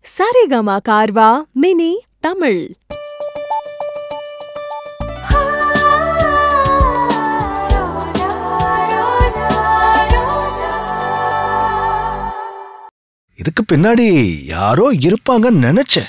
Saregama கார்வா mini Tamil இதுக்கு பின்னாடி யாரோ இருப்பாங்கன்னு நினைச்சேன்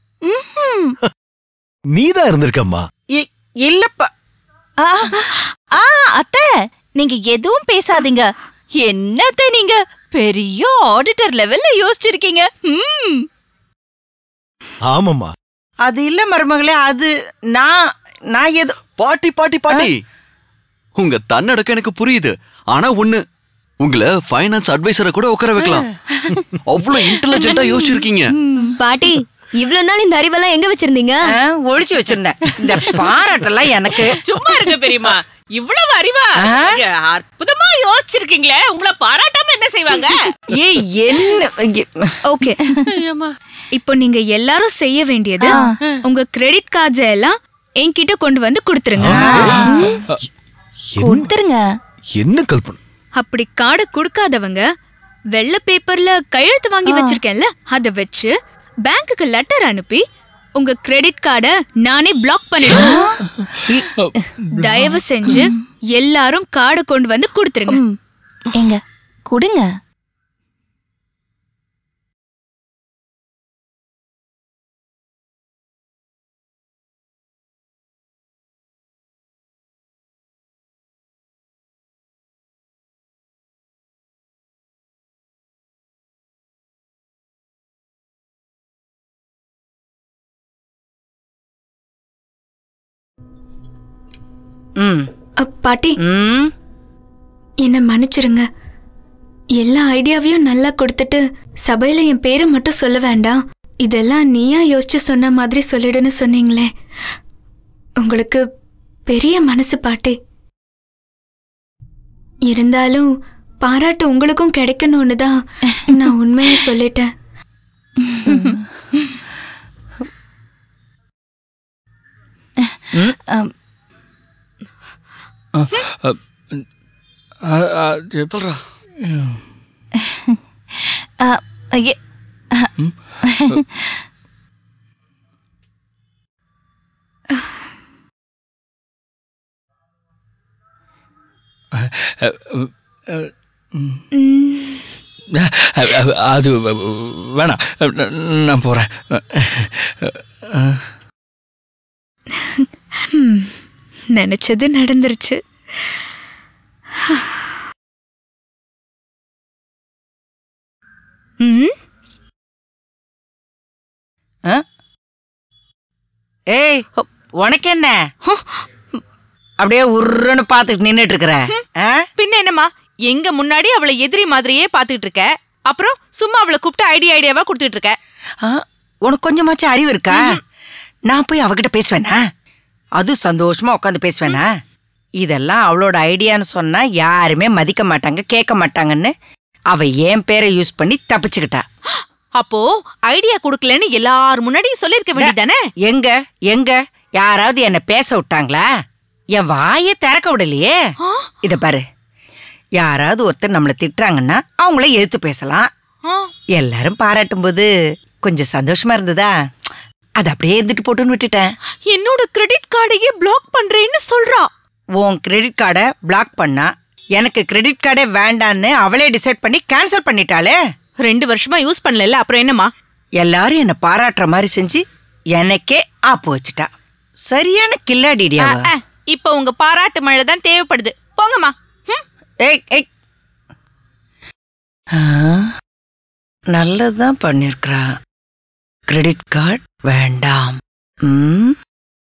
நீதான் இருந்திருக்கம்மா இ- இல்லப்பா ஆ ஆ, அத்தை நீங்க எதுவும் பேசாதீங்க என்னத்த நீங்க பெரிய ஆடிட்டர் லெவல்ல யோசிச்சிருக்கீங்க ம் ஆமாம்மா அது இல்ல மருமகளே அது நான் நான் எது பாட்டி பாட்டி பாட்டி உங்க தன்னடக்கம் எனக்கு புரியுது ஆனா ஒண்ணு உங்களை ஃபைனான்ஸ் அட்வைசரை கூட உட்கார வைக்கலாம் அவ்வளவு இன்டெலிஜென்ட்டா யோசிச்சிருக்கீங்க பாட்டி இவ்வளவு நாள் இந்த அறிவெல்லாம் எங்க வச்சிருந்தீங்க ஆ, ஒளிச்சு வச்சிருந்தேன் இந்த பாராட்டெல்லாம் எனக்கு சும்மா இருங்க பெரியம்மா இவ்வளவு அறிவா ஆ? நீங்க அற்புதமா யோசிச்சிருக்கீங்களே உங்களை பாராட்டாம என்ன செய்வாங்க ஏய் என்ன ஐய, ஓகே இப்போ நீங்க எல்லாரும் செய்ய வேண்டியது உங்க கிரெடிட் கார்ட்ஸ் எல்லாம் என்கிட்ட கொண்டு வந்து கொடுத்துருங்க என்ன- கொடுத்துருங்க என்ன கல்பனை அப்படி கார்டை கொடுக்காதவங்க வெள்ளை பேப்பர்ல கையெழுத்து வாங்கி வச்சிருக்கேன்ல அத வச்சு பேங்க்குக்கு லெட்டர் அனுப்பி உங்க கிரெடிட் கார்டை நானே பிளாக் பண்ணிடுவேன் தயவு செஞ்சு எல்லாரும் கார்டை கொண்டு வந்து கொடுத்துருங்க ம். எங்க கொடுங்க ம் அ, பாட்டி ம் என்னை மன்னிச்சிருங்க எல்லா ஐடியாவையும் நல்லா கொடுத்துட்டு சபையில என் பேரை மட்டும் சொல்ல வேண்டாம் இதெல்லாம் நீயா யோசிச்சு சொன்ன மாதிரி சொல்லிடுன்னு சொன்னீங்களே உங்களுக்கு பெரிய மனசு பாட்டி இருந்தாலும் பாராட்டு உங்களுக்கும் கிடைக்கணும்னு தான் நான் உண்மையை சொல்லிட்டேன் அம், சொல்றா ஆ, ஐயே, அது வேணாம் நான் போறேன் ஹம், நினைச்சது நடந்துருச்சு ம் ஏய் உனக்கு என்ன அப்படியே உருன்னு பாத்துட்டு நின்னுட்டு இருக்கிற ஆ? பின்ன என்னம்மா எங்க முன்னாடி அவளை எதிரி மாதிரியே பாத்துட்டு இருக்க அப்புறம் சும்மா அவளை கூப்பிட்டு ஐடியா ஐடியாவா கொடுத்துட்டு இருக்க ஆ, உனக்கு கொஞ்சமாச்சும் அறிவு இருக்கா நான் போய் அவகிட்ட பேசுவேனா அது சந்தோஷமா உட்காந்து பேசுவேனா இதெல்லாம் அவளோட ஐடியான்னு சொன்னா யாருமே மதிக்க மாட்டாங்க கேட்க மாட்டாங்கன்னு அவ என் பேரை யூஸ் பண்ணி தப்பிச்சுக்கிட்டா அப்போ ஐடியா கொடுக்கலன்னு எல்லார் முன்னாடியும் சொல்லிருக்க வேண்டியதானே எங்க எங்க யாராவது என்ன பேச விட்டாங்களா என் வாயை திறக்க விடலையே இத பாரு யாராவது ஒருத்தர் நம்மளை திட்டுறாங்கன்னா அவங்கள எதிர்த்து பேசலாம் எல்லாரும் பாராட்டும்போது கொஞ்சம் சந்தோஷமா இருந்ததா அது அப்படியே இருந்துட்டு போட்டுன்னு விட்டுட்டேன் என்னோட கிரெடிட் கார்டையே பிளாக் பண்றேன்னு சொல்றா உன் கிரெடிட் கார்டை பிளாக் பண்ணா எனக்கு கிரெடிட் கார்டே வேண்டான்னு அவளே டிசைட் பண்ணி கேன்சல் பண்ணிட்டாளே ரெண்டு வருஷமா யூஸ் பண்ணல அப்புறம் என்னம்மா எல்லாரும் என்ன பாராட்டுற மாதிரி செஞ்சு எனக்கே ஆப்பு வச்சுட்டா சரியான கில்லாடிடியா அவ. அஹ், இப்ப உங்க பாராட்டு மழை தான் தேவைப்படுது போங்கம்மா ம். ஏய் ஏய் ஆ, நல்லதுதான் பண்ணிருக்கிறா கிரெடிட் கார்டு வேண்டாம் ம்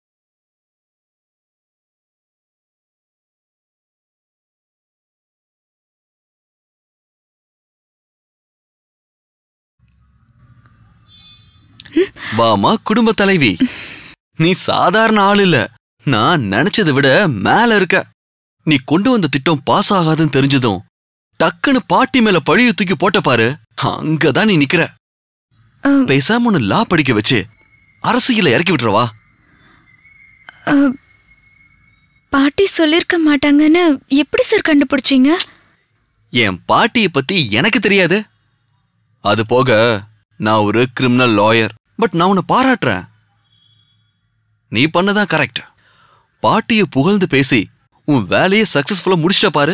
பாமா குடும்ப தலைவி நீ சாதாரண ஆள் இல்ல நான் நினைச்சதை விட மேல இருக்க நீ கொண்டு வந்த திட்டம் பாஸ் ஆகாதுன்னு தெரிஞ்சதும் டக்குன்னு பாட்டி மேல பழிய தூக்கி போட்ட பாரு அங்கதான் நீ நிக்கிற அஹ், பேசாம ஒன்னு லா படிக்க வச்சு அரசியல இறக்கி விட்டுறவா அஹ், பாட்டி சொல்லிருக்க மாட்டாங்கன்னு எப்படி சார் கண்டுபிடிச்சீங்க என் பாட்டிய பத்தி எனக்கு தெரியாது அது போக நான் ஒரு கிரிமினல் லாயர் பட் நான் உன்னை பாராட்டுறேன் நீ பண்ணதான் கரெக்ட் பாட்டிய புகழ்ந்து பேசி உன் வேலையை சக்சஸ்ஃபுல்லா முடிச்சிட்ட பாரு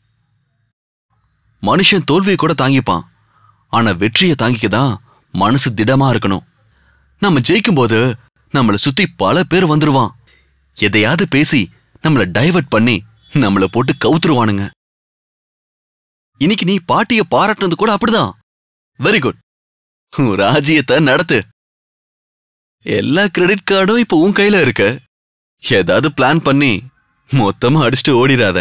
மனுஷன் தோல்வியை கூட தாங்கிப்பான் ஆனா வெற்றியை தாங்கிக்க தான் மனசு திடமா இருக்கணும் நம்ம ஜெயிக்கும் போது நம்மள சுத்தி பல பேர் வந்துருவான் எதையாவது பேசி நம்மள டைவர்ட் பண்ணி நம்மள போட்டு கவுத்துருவானுங்க இன்னைக்கு நீ பாட்டிய பாராட்டுனது கூட அப்படிதான் வெரி குட் உன் ராஜ்யத்தை நடத்து எல்லா கிரெடிட் கார்டும் இப்ப உன் கையில இருக்கு ஏதாவது பிளான் பண்ணி மொத்தமா அடிச்சுட்டு ஓடிராத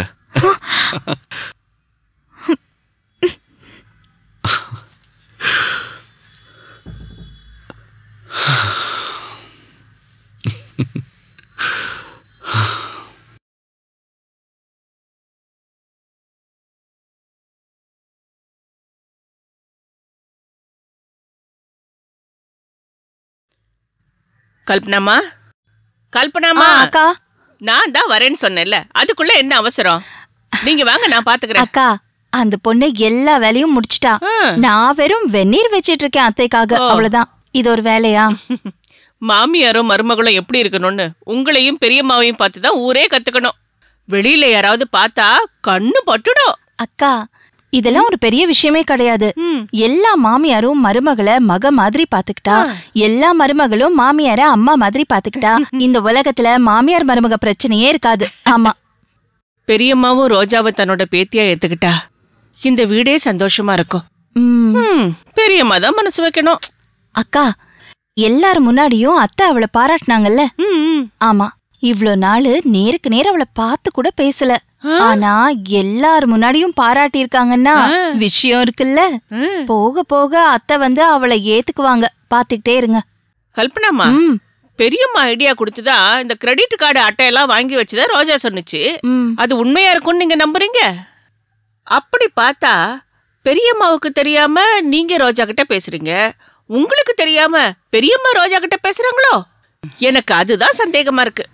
கல்பனாமா கல்பனாமா ஆ, அக்கா நான் தான் வரேன்னு சொன்னேன்ல அதுக்குள்ள என்ன அவசரம் நீங்க வாங்க நான் பாத்துக்கிறேன் அக்கா அந்த பொண்ணு எல்லா வேலையும் முடிச்சிட்டா ம். நான் வெறும் வெந்நீர் வச்சிட்டு இருக்கேன் அத்தைக்காக ஓ. அவ்வளவுதான் இது ஒரு வேலையா மாமியாரும் மருமகளும் எப்படி இருக்கணும்னு உங்களையும் பெரியம்மாவையும் பார்த்து தான் ஊரே கத்துக்கணும் வெளியில யாராவது பார்த்தா கண்ணு பட்டுடும் அக்கா இதெல்லாம் ஒரு பெரிய விஷயமே கிடையாது ம். எல்லா மாமியாரும் மருமகளை மக மாதிரி பாத்துக்கிட்டா எல்லா மருமகளும் மாமியார அம்மா மாதிரி பாத்துக்கிட்டா இந்த உலகத்துல மாமியார் மருமக பிரச்சனையே இருக்காது ஆமா பெரியம்மாவும் ரோஜாவை தன்னோட பேத்தியா ஏத்துக்கிட்டா இந்த வீடே சந்தோஷமா இருக்கும் ம். ம், பெரியம்மா தான் மனசு வைக்கணும் அக்கா எல்லார் முன்னாடியும் அத்தை அவளை பாராட்டினாங்கல்ல ம், ம். ஆமா இவ்ளோ நாளு நேருக்கு நேர் அவளை பார்த்து கூட பேசல ஆனா எல்லார் முன்னாடியும் பாராட்டி இருக்காங்கன்னா விஷயம் இருக்குல்ல ம். போக போக அத்தை வந்து அவளை ஏத்துக்குவாங்க பாத்துக்கிட்டே இருங்க கல்பனாமா ம், பெரியம்மா ஐடியா கொடுத்துதான் இந்த கிரெடிட் கார்டு அட்டையெல்லாம் வாங்கி வச்சதா ரோஜா சொன்னுச்சு ம். அது உண்மையா இருக்கும்னு நீங்க நம்புறீங்க அப்படி பார்த்தா பெரியம்மாவுக்கு தெரியாம நீங்க ரோஜா கிட்ட பேசுறீங்க உங்களுக்கு தெரியாம பெரியம்மா ரோஜா கிட்ட பேசுறாங்களோ எனக்கு அதுதான் சந்தேகமா இருக்கு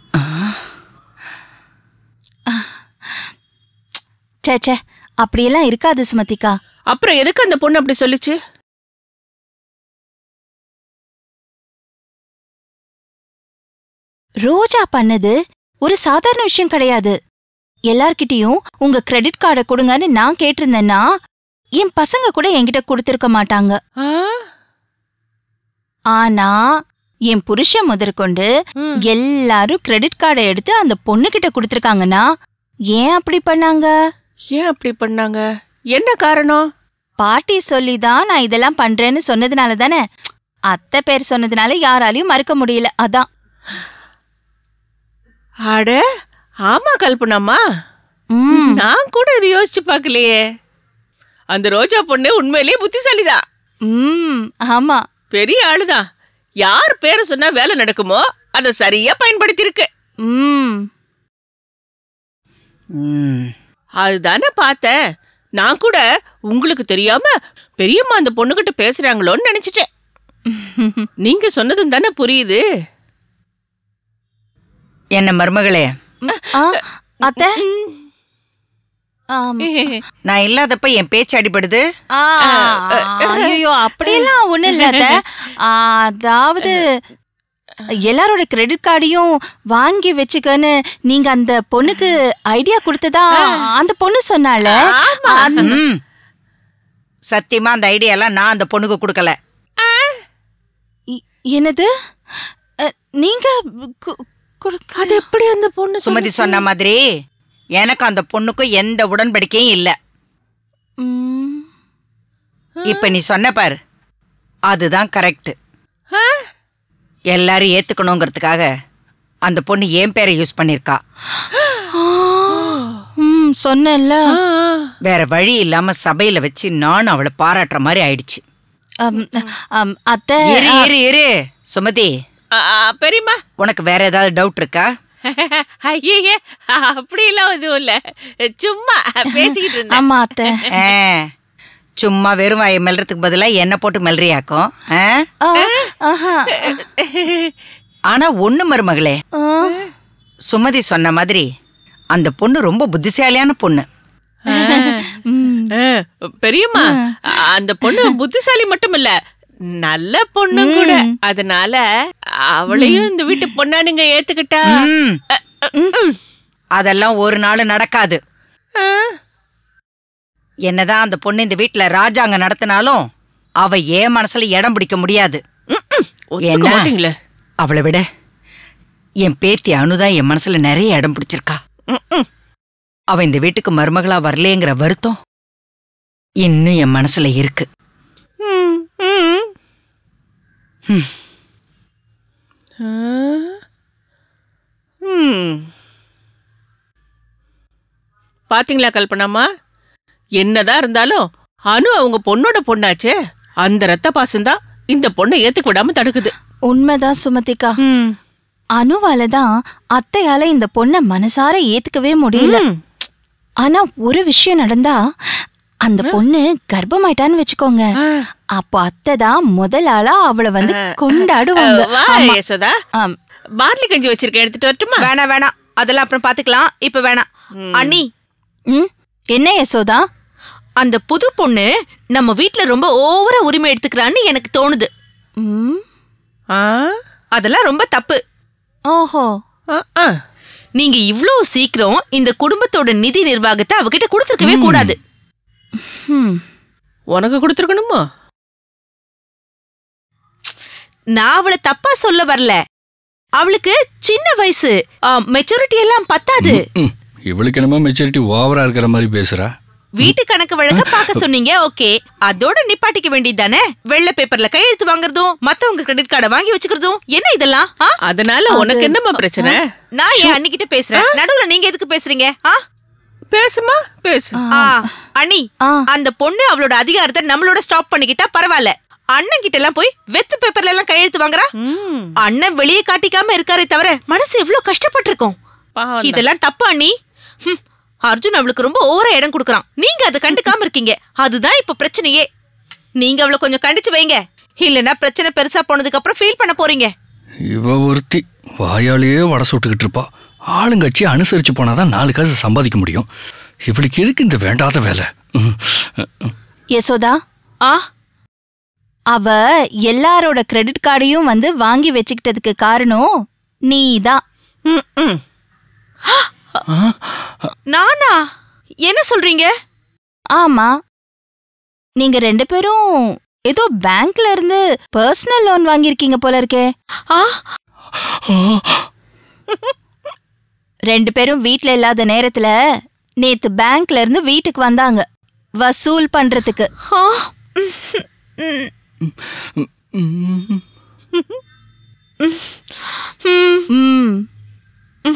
ச்சே ச்சே அப்படியெல்லாம் இருக்காது சுமதிக்கா அப்புறம் எதுக்கு அந்த பொண்ணு அப்படி சொல்லுச்சு ரோஜா பண்ணது ஒரு சாதாரண விஷயம் கிடையாது எல்லார்கிட்டயும் உங்க கிரெடிட் கார்டை கொடுங்கன்னு நான் கேட்டிருந்தேன்னா என் பசங்க கூட என்கிட்ட கொடுத்திருக்க மாட்டாங்க ஆ? ஆனா என் புருஷன் முதற்கொண்டு ம். எல்லாரும் கிரெடிட் கார்டை எடுத்து அந்த பொண்ணு கிட்ட கொடுத்திருக்காங்கன்னா ஏன் அப்படி பண்ணாங்க ஏன் அப்படி பண்ணாங்க என்ன காரணம் பாட்டி சொல்லி தான் நான் இதெல்லாம் பண்றேன்னு சொன்னதுனால தானே அத்தை பேர் சொன்னதுனால யாராலையும் மறுக்க முடியல அதான் அட ஆமா கல்பனாமா ம், நான் கூட இது யோசிச்சு பார்க்கலையே அந்த ரோஜா பொண்ணு உண்மையிலேயே புத்திசாலிதான் ம், ஆமா பெரிய ஆளுதான் யார் பேரை சொன்னா வேலை நடக்குமோ அதை சரியா பயன்படுத்தியிருக்கு ம் ம். அதுதானே பார்த்தேன் நான் கூட உங்களுக்கு தெரியாம பெரியம்மா அந்த பொண்ணுகிட்ட பேசுறாங்களோன்னு நினைச்சிட்டேன் நீங்க சொன்னதும் தானே புரியுது என்ன மருமகளே ஆ, அத்தை ஆம். நான் இல்லாதப்ப என் பேச்சு அடிபடுது ஆ, ஐயோ அப்படியெல்லாம் ஒண்ணும் இல்ல அத்தை. ஆ, அதாவது எல்லாரோட கிரெடிட் கார்டையும் வாங்கி வச்சுக்கன்னு நீங்க அந்த பொண்ணுக்கு ஐடியா கொடுத்ததா அந்த பொண்ணு சொன்னால அந்த- ம். சத்தியமா அந்த ஐடியாலாம் நான் அந்த பொண்ணுக்கு கொடுக்கல இ- என்னது அ, நீங்க கு- கொடுக்க- அது எப்படி அந்த பொண்ணு சுமதி சொன்ன மாதிரி எனக்கு அந்த பொண்ணுக்கும் எந்த உடன்படிக்கையும் இல்ல ம். இப்ப நீ சொன்ன பாரு அதுதான் கரெக்ட் எல்லாரும் ஏத்துக்கணுங்கிறதுக்காக அந்த பொண்ணு என் பேரை யூஸ் பண்ணிருக்கா ம் சொன்னேன்ல வேற வழி இல்லாம சபையில வச்சு நானும் அவளை பாராட்டுற மாதிரி ஆயிடுச்சு அம், அம், அத்தை இரு இரு இரு சுமதி பெரியம்மா உனக்கு வேற ஏதாவது டவுட் இருக்கா ஐயே அப்படியெல்லாம் எதுவும் இல்ல சும்மா பேசிக்கிட்டு இருந்தேன் ஆமா அத்தை ஆ, சும்மா வெறும் வாயை மெல்றதுக்கு பதிலா என்ன போட்டு மெல்றியாக்கும் ஆ? ஆ, ஆஹா. ஆனா ஒண்ணு மருமகளே ஆ. சுமதி சொன்ன மாதிரி அந்த பொண்ணு ரொம்ப புத்திசாலியான பொண்ணு ம். ஆ, பெரியம்மா அந்த பொண்ணு புத்திசாலி மட்டும் இல்ல நல்ல பொண்ணு கூட அதனால அவளையும் இந்த வீட்டு பொண்ணா நீங்க ஏத்துக்கிட்டா ம். அதெல்லாம் ஒரு நாள் நடக்காது என்னதான் அந்த பொண்ணு இந்த வீட்ல ராஜாங்க நடத்தினாலும் அவ ஏன் மனசுல இடம் பிடிக்க முடியாது ஒத்துக்க என்ன? மாட்டீங்களே அவளை விட என் பேத்தி அனுதான் என் மனசுல நிறைய இடம் பிடிச்சிருக்கா அவ இந்த வீட்டுக்கு மருமகளா வரலேங்கிற வருத்தம் இன்னும் என் மனசுல இருக்கு ம், ம். ம். ஆ. ம். பாத்தீங்களா கல்பனாமா என்னதான் இருந்தாலும் அனு அவங்க பொண்ணோட பொண்ணாச்சே அந்த ரத்த பாசம்தான் இந்த பொண்ணை ஏத்துக்க விடாம தடுக்குது உண்மைதான் சுமதிக்கா அனுவால தான் அத்தையால இந்த பொண்ணை மனசார ஏத்துக்கவே முடியல ம். ஆனா ஒரு விஷயம் நடந்தா அந்த பொண்ணு கர்ப்பமாயிட்டான்னு வச்சுக்கோங்க அப்போ அத்தை தான் முதல் ஆளா அவளை வந்து கொண்டாடுவாங்க வா ஆமா. யசோதா ஆம். பார்லி கஞ்சி வச்சிருக்கேன் எடுத்துட்டு வரட்டுமா வேணாம் வேணாம் அதெல்லாம் அப்புறம் பாத்துக்கலாம் இப்ப வேணாம் அண்ணி ம் என்ன யசோதா அந்த புது பொண்ணு நம்ம வீட்ல ரொம்ப ஓவரா உரிமை எடுத்துக்கிறான்னு எனக்கு தோணுது ம் ஆ? அதெல்லாம் ரொம்ப தப்பு ஓஹோ ஆ, ஆ. நீங்க இவ்ளோ சீக்கிரம் இந்த குடும்பத்தோட நிதி நிர்வாகத்தை அவகிட்ட கொடுத்துருக்கவே கூடாது ம் உனக்கு கொடுத்துருக்கணுமோ நான் அவளை தப்பா சொல்ல வரல அவளுக்கு சின்ன வயசு மெச்சூரிட்டி எல்லாம் பத்தாது ம், இவளுக்கு என்னமோ மெச்சூரிட்டி ஓவரா இருக்கிற மாதிரி பேசுறா வீட்டு கணக்கு வழக்க பார்க்க சொன்னீங்க ஓகே அதோட நிப்பாட்டிக்க வேண்டியது தானே வெள்ளை பேப்பர்ல கையெழுத்து வாங்குறதும் மத்தவங்க கிரெடிட் கார்டை வாங்கி வச்சுக்கிறதும் என்ன இதெல்லாம் ஆ? அதனால உனக்கு என்னம்மா பிரச்சனை நான் என் அண்ணிக்கிட்ட பேசுறேன் நடுவுல நீங்க எதுக்கு பேசுறீங்க ஆ? பேசுமா பேசு ஆ, அண்ணி ஆ. அந்த பொண்ணு அவளோட அதிகாரத்தை நம்மளோட ஸ்டாப் பண்ணிக்கிட்டா பரவாயில்ல அண்ணன் கிட்ட எல்லாம் போய் வெத்து பேப்பர்ல எல்லாம் கையெழுத்து வாங்குறா ம். அண்ணன் வெளியே காட்டிக்காம இருக்காரே தவிர மனசு எவ்வளவு கஷ்டப்பட்டிருக்கும் பாவம் தான். இதெல்லாம் தப்பு அண்ணி ஹம், அர்ஜுன் அவளுக்கு ரொம்ப ஓவரா இடம் கொடுக்கறான் நீங்க அதை கண்டுக்காம இருக்கீங்க அதுதான் இப்ப பிரச்சனையே நீங்க அவளை கொஞ்சம் கண்டிச்சு வைங்க இல்லனா பிரச்சனை பெருசா போனதுக்கு அப்புறம் ஃபீல் பண்ண போறீங்க இவ ஒருத்தி வாயாலேயே வடை சுட்டுக்கிட்டு இருப்பா ஆளுங்கட்சி அனுசரிச்சு போனாதான் நாலு காசு சம்பாதிக்க முடியும் இவளுக்கு எதுக்கு இந்த வேண்டாத வேலை ம், ம். யசோதா ஆ அவ எல்லாரோட கிரெடிட் கார்டையும் வந்து வாங்கி வச்சுக்கிட்டதுக்கு காரணம் நீதான் ம், ம். நானா என்ன சொல்றீங்க ஆமா நீங்க ரெண்டு பேரும் ஏதோ பேங்க்ல இருந்து பர்சனல் லோன் வாங்கியிருக்கீங்க போல இருக்கே ஆ ரெண்டு பேரும் வீட்ல இல்லாத நேரத்துல நேத்து பேங்க்ல இருந்து வீட்டுக்கு வந்தாங்க வசூல் பண்றதுக்கு ஆ ம். ம்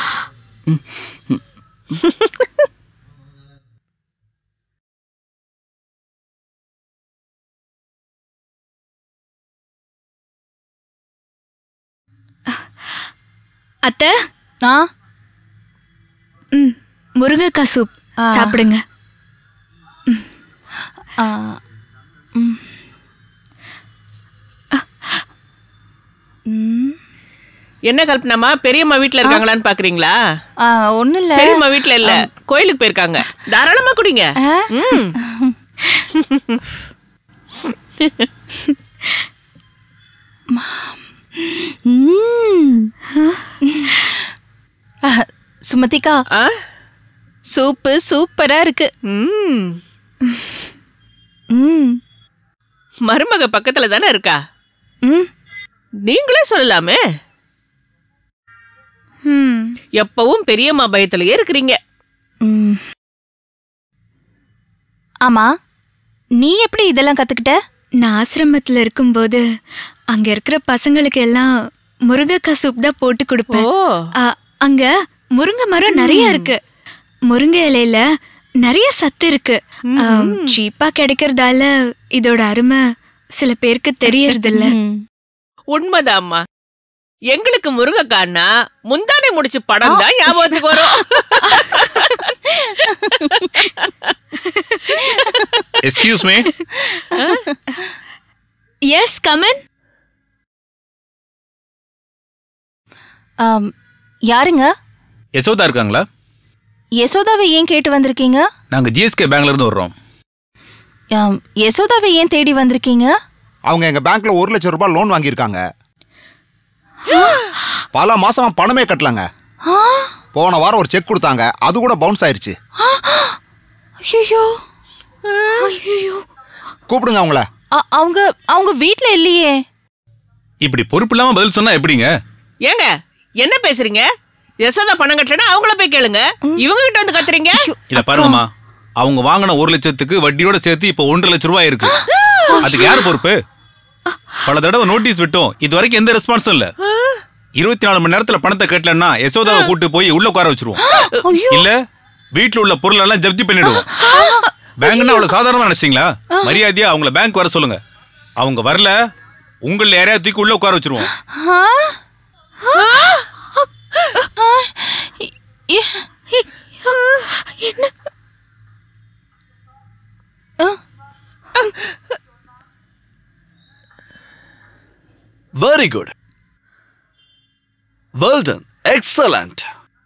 அத்தை ஆ ம் முருங்கைக்காய் சூப் ஆ. சாப்பிடுங்க ஆ ம். ம். என்ன கல்பனாமா பெரியம்மா வீட்ல இருக்காங்களான்னு பாக்குறீங்களா ஆ, ஒண்ணும் இல்ல பெரியம்மா வீட்ல இல்ல கோயிலுக்கு போயிருக்காங்க தாராளமா குடிங்க ஆ? ம். ம். ஆ, சுமதிக்கா ஆ? சூப்பு சூப்பரா இருக்கு ம். ம் மருமக பக்கத்துல தானே இருக்கா ம் நீங்களே சொல்லலாமே ம் எப்பவும் பெரியம்மா பயத்திலேயே இருக்கிறீங்க ம். ஆமா நீ எப்படி இதெல்லாம் கத்துக்கிட்ட நான் ஆசிரமத்துல இருக்கும்போது அங்க இருக்கிற பசங்களுக்கு எல்லாம் முருங்கைக்காய் சூப் தான் போட்டு ஓ கொடுப்பேன் ஆ, அங்க முருங்கை மரம் நிறைய இருக்கு முருங்கை இலையில நிறைய சத்து இருக்கு சீப்பா கிடைக்கிறதால இதோட அருமை சில பேருக்கு தெரியறதில்ல ம். உண்மைதாம்மா எங்களுக்கு முருங்கக்கான்னா முந்தானை முடிச்சு படம் தான் ஞாபகத்துக்கு வரும் எஸ்கியூஸ் மீ எஸ் கமன் ஆம், யாருங்க யசோதா இருக்காங்களா யசோதாவை ஏன் கேட்டு வந்திருக்கீங்க நாங்க ஜிஎஸ்கே பேங்க்ல இருந்து வர்றோம் ஆம், யசோதாவை ஏன் தேடி வந்திருக்கீங்க அவங்க எங்க பேங்க்ல ஒரு லட்சம் ரூபாய் லோன் வாங்கியிருக்காங்க பல மாசமா பணமே கட்டலங்க போன வாரம் ஒரு செக் கொடுத்தாங்க அது கூட பவுன்ஸ் ஆயிருச்சு ஐயோ ஐயோ கூப்பிடுங்க அவங்கள அவங்க அவங்க வீட்ல இல்லையே இப்படி பொறுப்பு இல்லாம பதில் சொன்னா எப்படிங்க ஏங்க என்ன பேசுறீங்க யசோதா பணம் கட்டலனா அவங்கள போய் கேளுங்க இவங்க கிட்ட வந்து கத்துறீங்க இத பாருங்கம்மா அவங்க வாங்கின ஒரு லட்சத்துக்கு வட்டியோட சேர்த்து இப்போ ஒன்றரை லட்சம் ரூபாய் இருக்கு அதுக்கு யார் பொறுப்பு பல தடவை நோட்டீஸ் விட்டோம் இது வரைக்கும் எந்த ரெஸ்பான்ஸும் இல்ல இருபத்தி நாலு மணி நேரத்துல பணத்தை கட்டலன்னா யசோதாவை கூட்டு போய் உள்ள உட்கார வச்சிருவோம் இல்ல வீட்டுல உள்ள பொருள் எல்லாம் ஜப்தி பண்ணிடுவோம் பேங்க்னா அவ்வளவு சாதாரணமா நினைச்சீங்களா மரியாதையா அவங்கள பேங்க் வர சொல்லுங்க அவங்க வரல உங்கள யாரையாவது தூக்கி உள்ள உட்கார வச்சிருவோம் என்ன very good well done excellent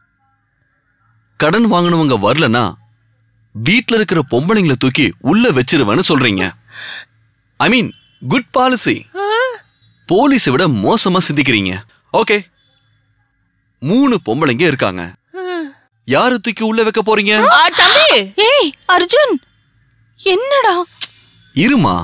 கடன் வாங்கினவங்க வரலனா வீட்ல இருக்கிற பொம்பளைங்களை தூக்கி உள்ள வச்சிருவேன்னு சொல்றீங்க ஐ மீன் குட் பாலிசி போலீஸை விட மோசமா சிந்திக்கிறீங்க ஓகே மூணு பொம்பளைங்க இருக்காங்க யாரு தூக்கி உள்ள வைக்க போறீங்க தம்பி ஏய் அர்ஜுன் என்னடா இருமா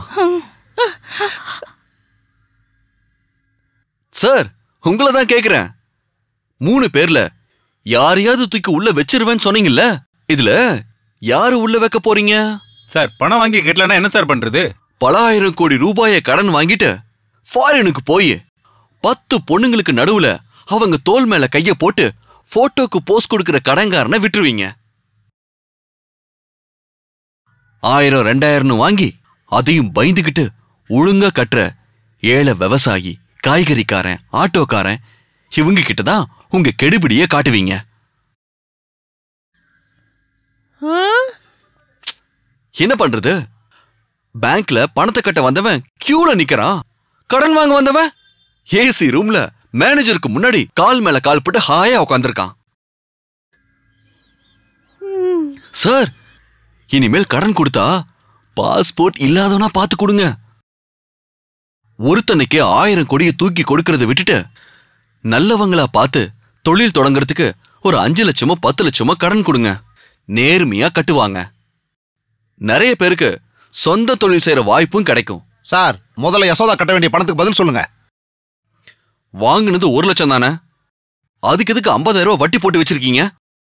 சார் உங்களை தான் கேக்குறேன் மூணு பேர்ல யாரையாவது தூக்கி உள்ள வச்சிருவேன்னு சொன்னீங்கல்ல இதுல யாரு உள்ள வைக்க போறீங்க சார் பணம் வாங்கி கட்டலன்னா என்ன சார் பண்றது பல ஆயிரம் கோடி ரூபாய கடன் வாங்கிட்டு ஃபாரினுக்கு போய் பத்து பொண்ணுங்களுக்கு நடுவுல அவங்க தோல் மேல கைய போட்டு போட்டோக்கு போஸ் கொடுக்கிற கடன்காரனை விட்டுருவீங்க ஆயிரம் ரெண்டாயிரம்னு வாங்கி அதையும் பயந்துகிட்டு ஒழுங்கா கட்டுற ஏழை விவசாயி காய்கறிக்காரன் ஆட்டோக்காரன் இவங்க கிட்ட தான் உங்க கெடுபிடிய காட்டுவீங்க என்ன பண்றது பேங்க்ல பணத்தை கட்ட வந்தவன் கியூல நிக்கிறான் கடன் வாங்க வந்தவன் ஏசி ரூம்ல மேனேஜருக்கு முன்னாடி கால் மேல கால் போட்டு ஹாயா உட்காந்துருக்கான் சார் இனிமேல் கடன் கொடுத்தா பாஸ்போர்ட் இல்லாதவனா பார்த்து கொடுங்க ஒருத்தனுக்கு ஆயிரம் கோடியை தூக்கி கொடுக்கறத விட்டுட்டு நல்லவங்களா பார்த்து தொழில் தொடங்குறதுக்கு ஒரு அஞ்சு லட்சமோ பத்து லட்சமோ கடன் கொடுங்க நேர்மையா கட்டுவாங்க நிறைய பேருக்கு சொந்த தொழில் செய்யற வாய்ப்பும் கிடைக்கும் சார் முதல்ல யசோதா கட்ட வேண்டிய பணத்துக்கு பதில் சொல்லுங்க வாங்குனது ஒரு லட்சம் தானே அதுக்கு எதுக்கு ஐம்பதாயிரம் ரூபாய் வட்டி போட்டு வச்சிருக்கீங்க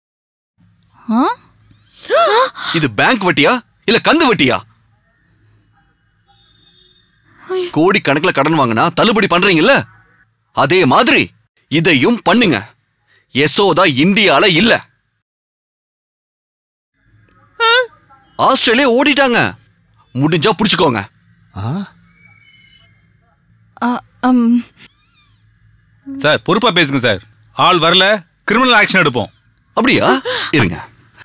இது பேங்க் வட்டியா இல்ல கந்து வட்டியா கோடி கணக்குல கடன் வாங்கினா தள்ளுபடி பண்றீங்கல்ல அதே மாதிரி இதையும் பண்ணுங்க யசோதா இந்தியால இல்ல ஆஸ்திரேலியா ஓடிட்டாங்க முடிஞ்சா புடிச்சுக்கோங்க சார் பொறுப்பா பேசுங்க சார் ஆள் வரல கிரிமினல் ஆக்ஷன் எடுப்போம் அப்படியா இருங்க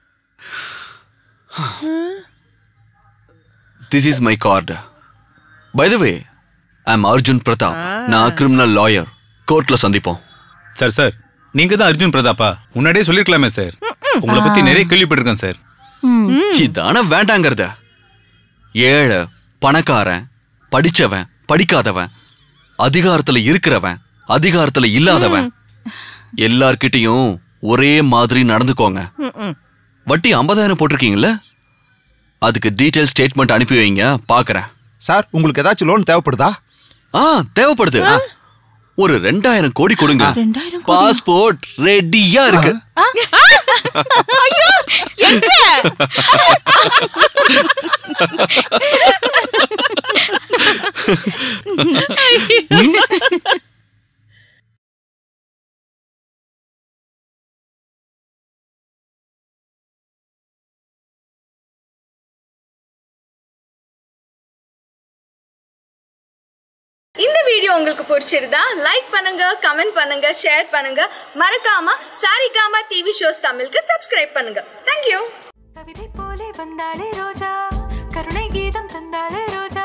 this is my card by the way I am Arjun Pratap நான் கிரிமினல் லாயர் கோர்ட்ல சந்திப்போம் சார் சார் நீங்க தான் அர்ஜுன் பிரதாப்பா முன்னாடியே சொல்லிருக்கலாமே சார் உங்களை பத்தி நிறைய கேள்விப்பட்டிருக்கேன் சார் இதான வேண்டாங்கிறத ஏழை பணக்காரன் படிச்சவன் படிக்காதவன் அதிகாரத்துல இருக்கிறவன் அதிகாரத்துல இல்லாதவன் எல்லார்கிட்டயும் ஒரே மாதிரி நடந்துக்கோங்க வட்டி ஐம்பதாயிரம் போட்டிருக்கீங்கல்ல அதுக்கு டீடைல் ஸ்டேட்மெண்ட் அனுப்பி வைங்க பாக்குறேன் சார் உங்களுக்கு ஏதாச்சும் லோன் தேவைப்படுதா ஆ தேவைப்படுது ஒரு ரெண்டாயிரம் கோடி கொடுங்க பாஸ்போர்ட் ரெடியா இருக்கு இந்த வீடியோ உங்களுக்கு பிடிச்சிருந்தா லைக் பண்ணுங்க கமெண்ட் பண்ணுங்க ஷேர் பண்ணுங்க மறக்காம சாரிகாமா டிவி ஷோஸ் தமிழுக்கு சப்ஸ்கிரைப் பண்ணுங்க தேங்க்யூ கவிதை போலே வந்தாளே ரோஜா கருணை கீதம் தந்தாளே ரோஜா